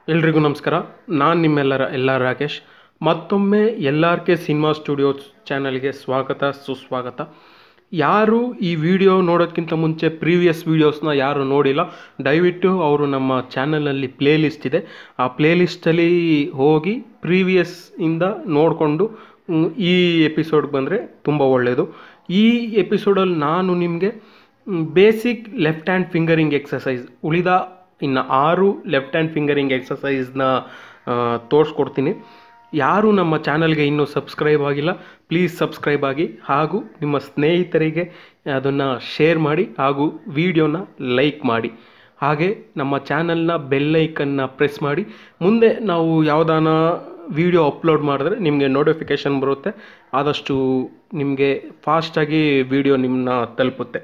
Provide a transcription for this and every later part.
ಎಲ್ರಿಗೂ ನಮಸ್ಕಾರ ನಾನು ನಿಮ್ಮೆಲ್ಲರ ಎಲ್ಲ ರಾಕೇಶ್ ಮತ್ತೊಮ್ಮೆ L R K cinema studios ಚಾನಲ್ಗೆ ಸ್ವಾಗತ ಸುಸ್ವಾಗತ ಯಾರು ಈ ವಿಡಿಯೋ ನೋಡೋಕ್ಕಿಂತ ಮುಂಚೆ ಪ್ರೀವಿಯಸ್ ವೀಡಿಯೋಸ್ನ ಯಾರು ನೋಡಿಲ್ಲ ದಯವಿಟ್ಟು ಅವರು ನಮ್ಮ ಚಾನಲಲ್ಲಿ ಪ್ಲೇ ಲಿಸ್ಟ್ ಇದೆ ಆ ಪ್ಲೇ ಲಿಸ್ಟಲ್ಲಿ ಹೋಗಿ ಪ್ರೀವಿಯಸ್ ಇಂದ ನೋಡಿಕೊಂಡು ಈ ಎಪಿಸೋಡ್ಗೆ ಬಂದರೆ ತುಂಬ ಒಳ್ಳೆಯದು ಈ ಎಪಿಸೋಡಲ್ಲಿ ನಾನು ನಿಮಗೆ basic left hand fingering exercise ಉಳಿದ ಇನ್ನು ಆರು ಲೆಫ್ಟ್ ಹ್ಯಾಂಡ್ ಫಿಂಗರಿಂಗ್ ಎಕ್ಸಸೈಸ್ನ ತೋರಿಸ್ಕೊಡ್ತೀನಿ ಯಾರು ನಮ್ಮ ಚಾನಲ್ಗೆ ಇನ್ನೂ ಸಬ್ಸ್ಕ್ರೈಬ್ ಆಗಿಲ್ಲ ಪ್ಲೀಸ್ ಸಬ್ಸ್ಕ್ರೈಬ್ ಆಗಿ ಹಾಗೂ ನಿಮ್ಮ ಸ್ನೇಹಿತರಿಗೆ ಅದನ್ನು ಶೇರ್ ಮಾಡಿ ಹಾಗೂ ವಿಡಿಯೋನ ಲೈಕ್ ಮಾಡಿ ಹಾಗೆ ನಮ್ಮ ಚಾನಲ್ನ ಬೆಲ್ಲೈಕನ್ನ ಪ್ರೆಸ್ ಮಾಡಿ ಮುಂದೆ ನಾವು ಯಾವುದಾನ ವಿಡಿಯೋ ಅಪ್ಲೋಡ್ ಮಾಡಿದ್ರೆ ನಿಮಗೆ ನೋಟಿಫಿಕೇಷನ್ ಬರುತ್ತೆ ಆದಷ್ಟು ನಿಮಗೆ ಫಾಸ್ಟಾಗಿ ವಿಡಿಯೋ ನಿಮ್ಮನ್ನ ತಲುಪುತ್ತೆ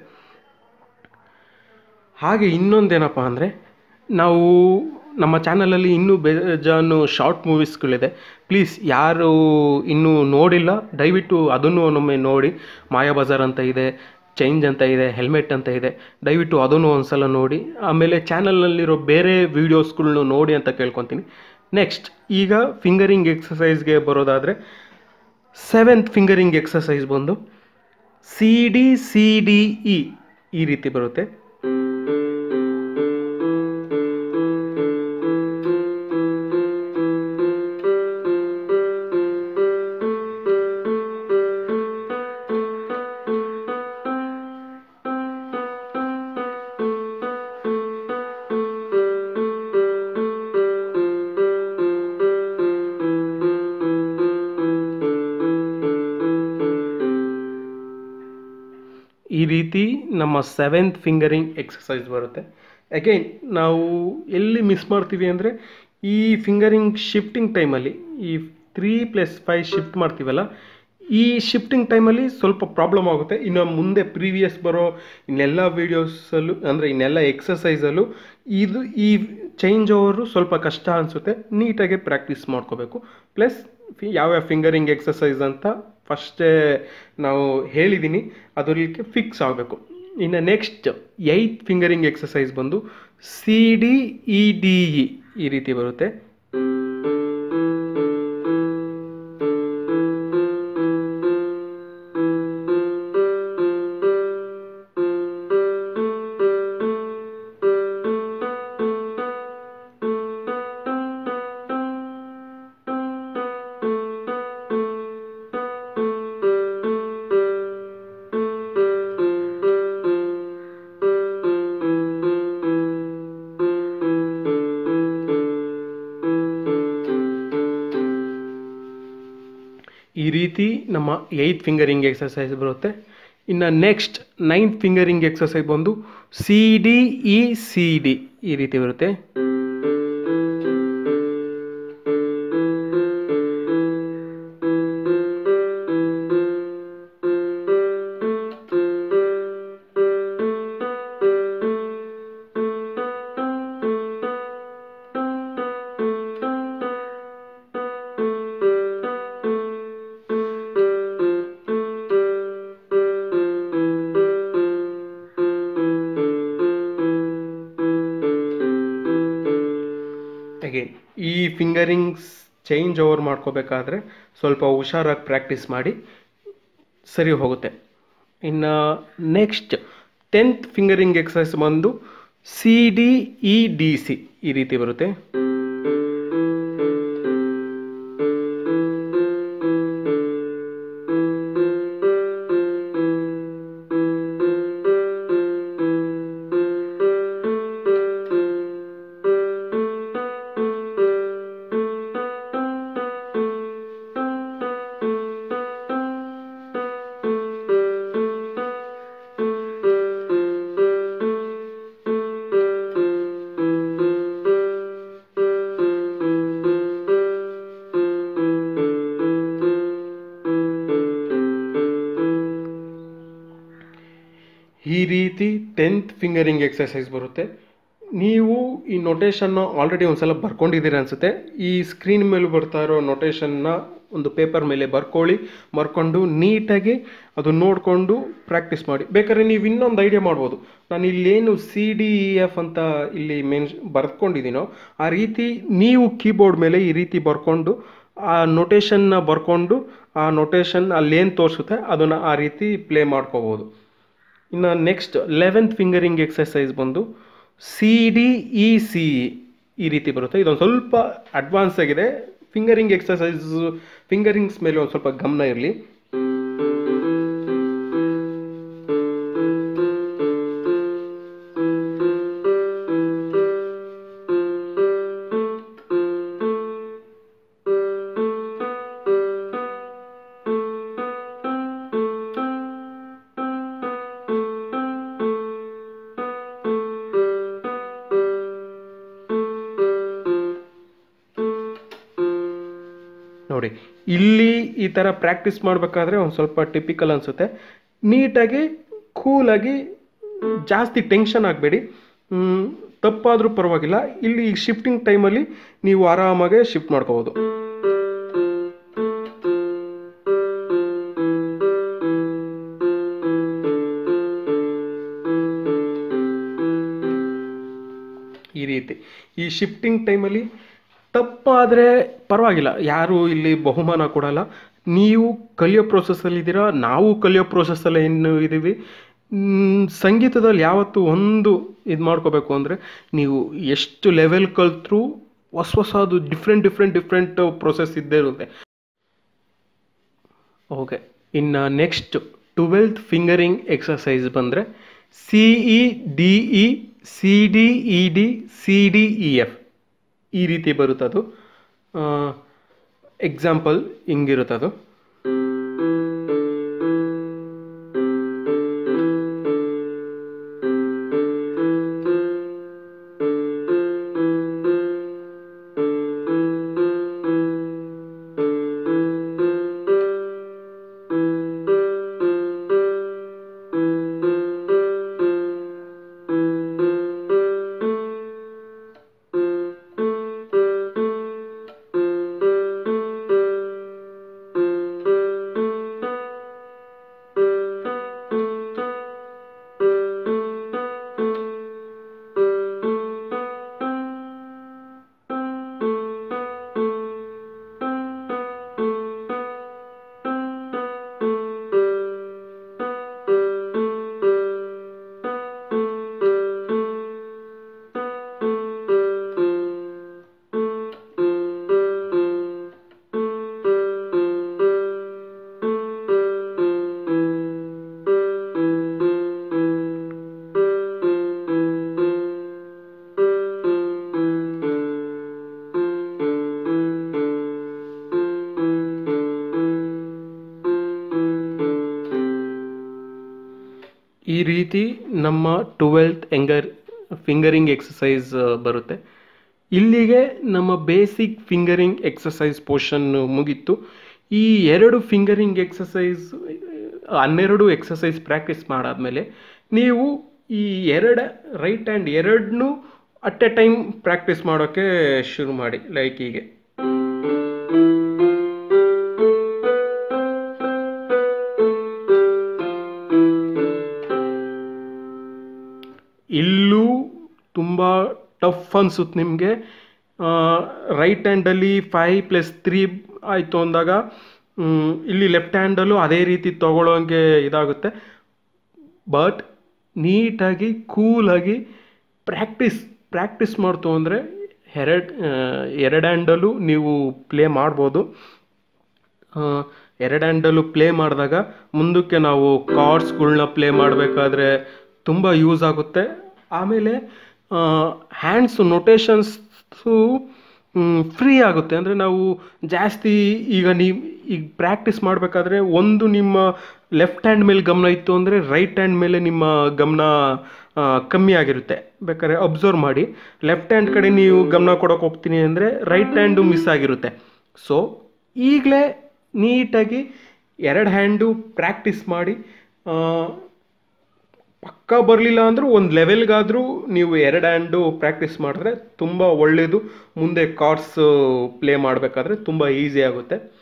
ಹಾಗೆ ಇನ್ನೊಂದೇನಪ್ಪ ಅಂದರೆ ನಾವು ನಮ್ಮ ಚಾನಲಲ್ಲಿ ಇನ್ನೂ ಬೇಜಾನು ಶಾರ್ಟ್ ಮೂವೀಸ್ಗಳಿದೆ ಪ್ಲೀಸ್ ಯಾರು ಇನ್ನೂ ನೋಡಿಲ್ಲ ದಯವಿಟ್ಟು ಅದನ್ನು ಒಮ್ಮೆ ನೋಡಿ ಮಾಯಾ ಬಜಾರ್ ಅಂತ ಇದೆ ಚೇಂಜ್ ಅಂತ ಇದೆ ಹೆಲ್ಮೆಟ್ ಅಂತ ಇದೆ ದಯವಿಟ್ಟು ಅದನ್ನು ಒಂದು ಸಲ ನೋಡಿ ಆಮೇಲೆ ಚಾನಲ್ನಲ್ಲಿರೋ ಬೇರೆ ವೀಡಿಯೋಸ್ಗಳ್ನು ನೋಡಿ ಅಂತ ಕೇಳ್ಕೊತೀನಿ ನೆಕ್ಸ್ಟ್ ಈಗ ಫಿಂಗರಿಂಗ್ ಎಕ್ಸಸೈಸ್ಗೆ ಬರೋದಾದರೆ ಸೆವೆಂತ್ ಫಿಂಗರಿಂಗ್ ಎಕ್ಸಸೈಸ್ ಬಂದು C D C D E ಈ ರೀತಿ ಬರುತ್ತೆ ಈ ರೀತಿ ನಮ್ಮ ಸೆವೆಂತ್ ಫಿಂಗರಿಂಗ್ ಎಕ್ಸಸೈಸ್ ಬರುತ್ತೆ ಅಗೈನ್ ನಾವು ಎಲ್ಲಿ ಮಿಸ್ ಮಾಡ್ತೀವಿ ಅಂದರೆ ಈ ಫಿಂಗರಿಂಗ್ ಶಿಫ್ಟಿಂಗ್ ಟೈಮಲ್ಲಿ ಈ ತ್ರೀ ಪ್ಲಸ್ ಫೈವ್ ಶಿಫ್ಟ್ ಮಾಡ್ತೀವಲ್ಲ ಈ ಶಿಫ್ಟಿಂಗ್ ಟೈಮಲ್ಲಿ ಸ್ವಲ್ಪ ಪ್ರಾಬ್ಲಮ್ ಆಗುತ್ತೆ ಇನ್ನು ಮುಂದೆ ಪ್ರೀವಿಯಸ್ ಬರೋ ಇನ್ನೆಲ್ಲ ವೀಡಿಯೋಸಲ್ಲೂ ಅಂದರೆ ಇನ್ನೆಲ್ಲ ಎಕ್ಸಸೈಸಲ್ಲೂ ಇದು ಈ ಚೇಂಜ್ ಓವರು ಸ್ವಲ್ಪ ಕಷ್ಟ ಅನಿಸುತ್ತೆ ನೀಟಾಗಿ ಪ್ರಾಕ್ಟೀಸ್ ಮಾಡ್ಕೋಬೇಕು ಪ್ಲಸ್ ಫಿ ಯಾವ್ಯಾವ ಫಿಂಗರಿಂಗ್ ಎಕ್ಸಸೈಸ್ ಅಂತ ಫಸ್ಟೇ ನಾವು ಹೇಳಿದ್ದೀನಿ ಅದಕ್ಕೆ ಫಿಕ್ಸ್ ಆಗಬೇಕು ಇನ್ನು ನೆಕ್ಸ್ಟ್ ಏಯ್ತ್ ಫಿಂಗರಿಂಗ್ ಎಕ್ಸಸೈಸ್ ಬಂದು C D E D E ಈ ರೀತಿ ಬರುತ್ತೆ ಈ ರೀತಿ ನಮ್ಮ ಏಯ್ತ್ ಫಿಂಗರಿಂಗ್ ಎಕ್ಸಸೈಸ್ ಬರುತ್ತೆ ಇನ್ನು ನೆಕ್ಸ್ಟ್ ನೈನ್ತ್ ಫಿಂಗರಿಂಗ್ ಎಕ್ಸಸೈಸ್ ಬಂದು C D E C D ಈ ರೀತಿ ಬರುತ್ತೆ ಅಗೇನ್ ಈ ಫಿಂಗರಿಂಗ್ಸ್ ಚೇಂಜ್ ಓವರ್ ಮಾಡ್ಕೋಬೇಕಾದ್ರೆ ಸ್ವಲ್ಪ ಹುಷಾರಾಗಿ ಪ್ರಾಕ್ಟೀಸ್ ಮಾಡಿ ಸರಿ ಹೋಗುತ್ತೆ ಇನ್ನು ನೆಕ್ಸ್ಟ್ ಟೆಂತ್ ಫಿಂಗರಿಂಗ್ ಎಕ್ಸಸೈಸ್ ಬಂದು C D E D C ಈ ರೀತಿ ಬರುತ್ತೆ ಈ ರೀತಿ ಟೆಂತ್ ಫಿಂಗರಿಂಗ್ ಎಕ್ಸಸೈಸ್ ಬರುತ್ತೆ ನೀವು ಈ ನೊಟೇಷನ್ನ ಆಲ್ರೆಡಿ ಒಂದು ಸಲ ಬರ್ಕೊಂಡಿದ್ದೀರ ಅನಿಸುತ್ತೆ ಈ ಸ್ಕ್ರೀನ್ ಮೇಲೆ ಬರ್ತಾ ಇರೋ ನೊಟೇಷನ್ನ ಒಂದು ಪೇಪರ್ ಮೇಲೆ ಬರ್ಕೊಳ್ಳಿ ಬರ್ಕೊಂಡು ನೀಟಾಗಿ ಅದು ನೋಡಿಕೊಂಡು ಪ್ರಾಕ್ಟೀಸ್ ಮಾಡಿ ಬೇಕಾದ್ರೆ ನೀವು ಇನ್ನೊಂದು ಐಡಿಯಾ ಮಾಡ್ಬೋದು ನಾನು ಇಲ್ಲೇನು ಸಿ ಡಿ ಇ ಎಫ್ ಅಂತ ಇಲ್ಲಿ ಮೆನ್ಸ್ ಬರ್ಕೊಂಡಿದ್ದೀನೋ ಆ ರೀತಿ ನೀವು ಕೀಬೋರ್ಡ್ ಮೇಲೆ ಈ ರೀತಿ ಬರ್ಕೊಂಡು ಆ ನೊಟೇಷನ್ನ ಬರ್ಕೊಂಡು ಆ ನೊಟೇಷನ್ ಅಲ್ಲೇನು ತೋರಿಸುತ್ತೆ ಅದನ್ನು ಆ ರೀತಿ ಪ್ಲೇ ಮಾಡ್ಕೋಬೋದು ಇನ್ನು ನೆಕ್ಸ್ಟ್ ಲೆವೆಂತ್ ಫಿಂಗರಿಂಗ್ ಎಕ್ಸಸೈಸ್ ಬಂದು ಸಿ ಡಿ ಇ ಸಿ ಈ ರೀತಿ ಬರುತ್ತೆ ಇದೊಂದು ಸ್ವಲ್ಪ ಅಡ್ವಾನ್ಸ್ ಆಗಿದೆ ಫಿಂಗರಿಂಗ್ ಎಕ್ಸಸೈಸ್ ಫಿಂಗರಿಂಗ್ಸ್ ಮೇಲೆ ಒಂದು ಸ್ವಲ್ಪ ಗಮನ ಇರಲಿ ನೋಡಿ ಇಲ್ಲಿ ಈ ಥರ ಪ್ರಾಕ್ಟೀಸ್ ಮಾಡಬೇಕಾದ್ರೆ ಒಂದು ಸ್ವಲ್ಪ ಟಿಪಿಕಲ್ ಅನಿಸುತ್ತೆ ನೀಟಾಗಿ ಕೂಲಾಗಿ ಜಾಸ್ತಿ ಟೆನ್ಷನ್ ಆಗಬೇಡಿ ತಪ್ಪಾದರೂ ಪರವಾಗಿಲ್ಲ ಇಲ್ಲಿ ಶಿಫ್ಟಿಂಗ್ ಟೈಮಲ್ಲಿ ನೀವು ಆರಾಮಾಗೆ ಶಿಫ್ಟ್ ಮಾಡ್ಕೋಬೋದು ಈ ರೀತಿ ಈ ಶಿಫ್ಟಿಂಗ್ ಟೈಮಲ್ಲಿ ತಪ್ಪಾದರೆ ಪರವಾಗಿಲ್ಲ ಯಾರು ಇಲ್ಲಿ ಬಹುಮಾನ ಕೊಡಲ್ಲ ನೀವು ಕಲಿಯೋ ಪ್ರೋಸೆಸ್ಸಲ್ಲಿ ಇದ್ದೀರಾ ನಾವು ಕಲಿಯೋ ಪ್ರೋಸೆಸ್ಸಲ್ಲಿ ಏನು ಇದ್ದೀವಿ ಮ್, ಸಂಗೀತದಲ್ಲಿ ಯಾವತ್ತು ಒಂದು ಇದು ಮಾಡ್ಕೋಬೇಕು ಅಂದರೆ ನೀವು ಎಷ್ಟು ಲೆವೆಲ್ ಕಲ್ತ್ರೂ ಹೊಸ ಹೊಸದು ಡಿಫ್ರೆಂಟ್ ಡಿಫ್ರೆಂಟ್ ಡಿಫ್ರೆಂಟ್ ಪ್ರೊಸೆಸ್ ಇದ್ದೇ ಇರುತ್ತೆ ಓಕೆ ಇನ್ನು ನೆಕ್ಸ್ಟ್ ಟ್ವೆಲ್ತ್ ಫಿಂಗರಿಂಗ್ ಎಕ್ಸಸೈಸ್ ಬಂದರೆ C E D E C D E D C D E F ಈ ರೀತಿ ಬರುತ್ತದು ಎಕ್ಸಾಂಪಲ್ ಹಿಂಗಿರುತ್ತದು ಈ ರೀತಿ ನಮ್ಮ ಟ್ವೆಲ್ತ್ ಎಂಗರ್ ಫಿಂಗರಿಂಗ್ ಎಕ್ಸಸೈಸ್ ಬರುತ್ತೆ ಇಲ್ಲಿಗೆ ನಮ್ಮ ಬೇಸಿಕ್ ಫಿಂಗರಿಂಗ್ ಎಕ್ಸಸೈಸ್ ಪೋರ್ಷನ್ ಮುಗೀತು ಈ ಎರಡು ಫಿಂಗರಿಂಗ್ ಎಕ್ಸಸೈಸ್ ಹನ್ನೆರಡು ಎಕ್ಸಸೈಸ್ ಪ್ರಾಕ್ಟೀಸ್ ಮಾಡಾದ್ಮೇಲೆ ನೀವು ಈ ಎರಡು ರೈಟ್ ಹ್ಯಾಂಡ್ ಎರಡನ್ನೂ ಅಟ್ ಎ ಟೈಮ್ ಪ್ರಾಕ್ಟೀಸ್ ಮಾಡೋಕ್ಕೆ ಶುರು ಮಾಡಿ ಲೈಕ್ ಹೀಗೆ ಇಲ್ಲೂ ತುಂಬ ಟಫ್ ಅನ್ಸುತ್ತೆ ನಿಮಗೆ ರೈಟ್ ಹ್ಯಾಂಡಲ್ಲಿ ಫೈ ಪ್ಲಸ್ ತ್ರೀ ಆಯಿತು ಅಂದಾಗ ಮ್, ಇಲ್ಲಿ ಲೆಫ್ಟ್ ಹ್ಯಾಂಡಲ್ಲೂ ಅದೇ ರೀತಿ ತಗೊಳ್ಳೋಂಗೆ ಇದಾಗುತ್ತೆ ಬಟ್ ನೀಟಾಗಿ ಕೂಲಾಗಿ ಪ್ರಾಕ್ಟೀಸ್ ಪ್ರಾಕ್ಟೀಸ್ ಮಾಡ್ತು ಅಂದರೆ ಎರಡು ಎರಡು ಹ್ಯಾಂಡಲ್ಲೂ ನೀವು ಪ್ಲೇ ಮಾಡ್ಬೋದು ಆ, ಎರಡು ಹ್ಯಾಂಡಲ್ಲೂ ಪ್ಲೇ ಮಾಡಿದಾಗ ಮುಂದಕ್ಕೆ ನಾವು ಕಾರ್ಡ್ಸ್ಗಳ್ನ ಪ್ಲೇ ಮಾಡಬೇಕಾದ್ರೆ ತುಂಬ ಯೂಸ್ ಆಗುತ್ತೆ ಆಮೇಲೆ ಹ್ಯಾಂಡ್ಸು ನೊಟೇಷನ್ಸು ಫ್ರೀ ಆಗುತ್ತೆ ಅಂದರೆ ನಾವು ಜಾಸ್ತಿ ಈಗ ನೀವು ಈಗ ಪ್ರಾಕ್ಟೀಸ್ ಮಾಡಬೇಕಾದ್ರೆ ಒಂದು ನಿಮ್ಮ ಲೆಫ್ಟ್ ಹ್ಯಾಂಡ್ ಮೇಲೆ ಗಮನ ಇತ್ತು ಅಂದರೆ ರೈಟ್ ಹ್ಯಾಂಡ್ ಮೇಲೆ ನಿಮ್ಮ ಗಮನ ಆ, ಕಮ್ಮಿ ಆಗಿರುತ್ತೆ ಬೇಕಾದ್ರೆ ಅಬ್ಸರ್ವ್ ಮಾಡಿ ಲೆಫ್ಟ್ ಹ್ಯಾಂಡ್ ಕಡೆ ನೀವು ಗಮನ ಕೊಡೋಕೆ ಹೋಗ್ತೀನಿ ಅಂದರೆ ರೈಟ್ ಹ್ಯಾಂಡು ಮಿಸ್ ಆಗಿರುತ್ತೆ ಸೊ ಈಗಲೇ ನೀಟಾಗಿ ಎರಡು ಹ್ಯಾಂಡು ಪ್ರಾಕ್ಟೀಸ್ ಮಾಡಿ ಆ, ಪಕ್ಕ ಬರಲಿಲ್ಲ ಅಂದರೂ ಒಂದು ಲೆವೆಲ್ಗಾದರೂ ನೀವು ಎರಡು ಹ್ಯಾಂಡು ಪ್ರಾಕ್ಟೀಸ್ ಮಾಡಿದ್ರೆ ತುಂಬ ಒಳ್ಳೆಯದು ಮುಂದೆ ಕಾರ್ಡ್ಸ್ ಪ್ಲೇ ಮಾಡಬೇಕಾದ್ರೆ ತುಂಬ ಈಸಿ ಆಗುತ್ತೆ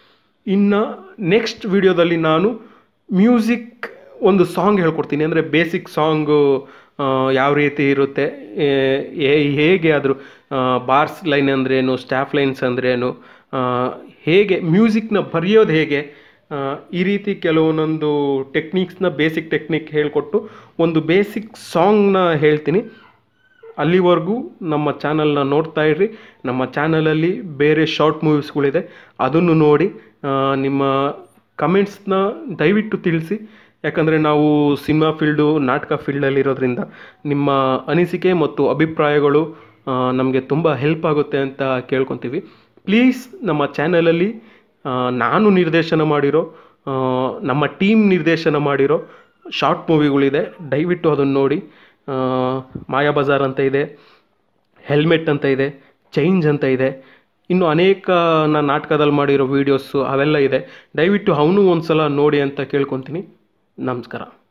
ಇನ್ನು ನೆಕ್ಸ್ಟ್ ವಿಡಿಯೋದಲ್ಲಿ ನಾನು ಮ್ಯೂಸಿಕ್ ಒಂದು ಸಾಂಗ್ ಹೇಳ್ಕೊಡ್ತೀನಿ ಅಂದರೆ ಬೇಸಿಕ್ ಸಾಂಗು ಯಾವ ರೀತಿ ಇರುತ್ತೆ ಏ- ಹೇ- ಹೇಗೆ ಆದರೂ ಬಾರ್ಸ್ ಲೈನ್ ಅಂದ್ರೇನು ಸ್ಟಾಫ್ ಲೈನ್ಸ್ ಅಂದ್ರೇನು ಆ, ಹೇಗೆ ಮ್ಯೂಸಿಕ್ನ ಬರೆಯೋದು ಹೇಗೆ ಆ, ಈ ರೀತಿ ಕೆಲವೊಂದೊಂದು ಟೆಕ್ನಿಕ್ಸ್ನ ಬೇಸಿಕ್ ಟೆಕ್ನಿಕ್ ಹೇಳಿಕೊಟ್ಟು ಒಂದು ಬೇಸಿಕ್ ಸಾಂಗ್ನ ಹೇಳ್ತೀನಿ ಅಲ್ಲಿವರೆಗೂ ನಮ್ಮ ಚಾನಲ್ನ ನೋಡ್ತಾ ಇರ್ರಿ ನಮ್ಮ ಚಾನಲಲ್ಲಿ ಬೇರೆ ಶಾರ್ಟ್ ಮೂವೀಸ್ಗಳಿದೆ ಅದನ್ನು ನೋಡಿ ಆ, ನಿಮ್ಮ ಕಮೆಂಟ್ಸ್ನ ದಯವಿಟ್ಟು ತಿಳಿಸಿ ಯಾಕಂದರೆ ನಾವು ಸಿನಿಮಾ ಫೀಲ್ಡು ನಾಟಕ ಫೀಲ್ಡಲ್ಲಿರೋದ್ರಿಂದ ನಿಮ್ಮ ಅನಿಸಿಕೆ ಮತ್ತು ಅಭಿಪ್ರಾಯಗಳು ನಮಗೆ ತುಂಬ ಹೆಲ್ಪ್ ಆಗುತ್ತೆ ಅಂತ ಕೇಳ್ಕೊತೀವಿ ಪ್ಲೀಸ್ ನಮ್ಮ ಚಾನಲಲ್ಲಿ ನಾನು ನಿರ್ದೇಶನ ಮಾಡಿರೋ ಆ, ನಮ್ಮ ಟೀಮ್ ನಿರ್ದೇಶನ ಮಾಡಿರೋ ಶಾರ್ಟ್ ಮೂವಿಗಳಿದೆ ದಯವಿಟ್ಟು ಅದನ್ನು ನೋಡಿ ಆ, ಮಾಯಾ ಬಜಾರ್ ಅಂತ ಇದೆ ಹೆಲ್ಮೆಟ್ ಅಂತ ಇದೆ ಚೇಂಜ್ ಅಂತ ಇದೆ ಇನ್ನು ಅನೇಕ ನಾನು ನಾಟಕದಲ್ಲಿ ಮಾಡಿರೋ ವೀಡಿಯೋಸ್ಸು ಅವೆಲ್ಲ ಇದೆ ದಯವಿಟ್ಟು ಅವನು ಒಂದು ಸಲ ನೋಡಿ ಅಂತ ಕೇಳ್ಕೊತೀನಿ ನಮಸ್ಕಾರ